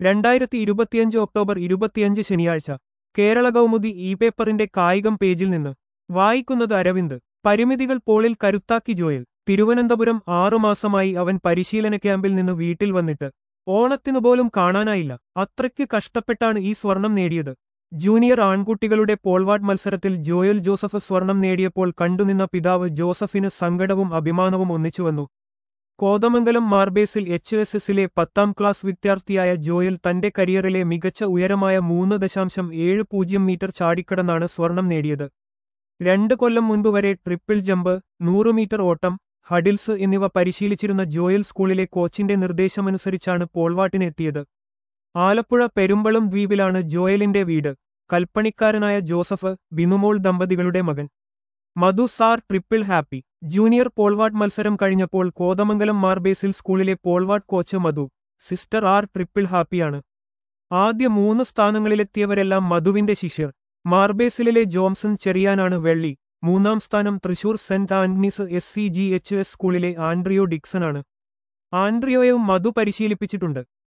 രണ്ടായിരത്തി ഇരുപത്തിയഞ്ച് ഒക്ടോബർ ഇരുപത്തിയഞ്ച് ശനിയാഴ്ച കേരള കൗമുദി ഇ പേപ്പറിന്റെ കായികം പേജിൽ നിന്ന് വായിക്കുന്നത് അരവിന്ദ് പരിമിതികൾ പോളിൽ കരുത്താക്കി ജോയൽ തിരുവനന്തപുരം ആറുമാസമായി അവൻ പരിശീലന ക്യാമ്പിൽ നിന്ന് വീട്ടിൽ വന്നിട്ട് ഓണത്തിനു പോലും കാണാനായില്ല അത്രയ്ക്ക് കഷ്ടപ്പെട്ടാണ് ഈ സ്വർണം നേടിയത് ജൂനിയർ ആൺകുട്ടികളുടെ പോൾവാഡ് മത്സരത്തിൽ ജോയൽ ജോസഫ് സ്വർണം നേടിയപ്പോൾ കണ്ടുനിന്ന പിതാവ് ജോസഫിന് സങ്കടവും അഭിമാനവും ഒന്നിച്ചുവന്നു കോതമംഗലം മാർബേസിൽ എച്ച് എസ് എസിലെ പത്താം ക്ലാസ് വിദ്യാർത്ഥിയായ ജോയൽ തന്റെ കരിയറിലെ മികച്ച ഉയരമായ മൂന്ന് ദശാംശം ഏഴ് പൂജ്യം മീറ്റർ ചാടിക്കടന്നാണ് സ്വർണം നേടിയത് രണ്ട് കൊല്ലം മുൻപ് വരെ ട്രിപ്പിൾ ജമ്പ് നൂറ് മീറ്റർ ഓട്ടം ഹഡിൽസ് എന്നിവ പരിശീലിച്ചിരുന്ന ജോയൽ സ്കൂളിലെ കോച്ചിന്റെ നിർദ്ദേശമനുസരിച്ചാണ് പോൾവാട്ടിനെത്തിയത് ആലപ്പുഴ പെരുമ്പളം ദ്വീപിലാണ് ജോയലിന്റെ വീട് കൽപ്പണിക്കാരനായ ജോസഫ് ബിനുമോൾ ദമ്പതികളുടെ മകൻ Madhu sir triple happy junior pole vault മത്സരം കഴിഞ്ഞപ്പോൾ കോതമംഗലം മാർബേസിൽ സ്കൂളിലെ pole vault coach Madhu sister R triple ഹാപ്പിയാണ് ആദ്യ മൂന്ന് സ്ഥാനങ്ങളിലെത്തിയവരെല്ലാം മധുവിന്റെ ശിഷ്യർ മാർബേസിലെ ജോംസൺ ചെറിയാനാണ് വെള്ളി മൂന്നാം സ്ഥാനം Thrissur saint Antony's S C G H S സ്കൂളിലെ ആൻഡ്രിയോ ഡിക്സണാണ് ആൻഡ്രിയോയും മധു പരിശീലിപ്പിച്ചിട്ടുണ്ട്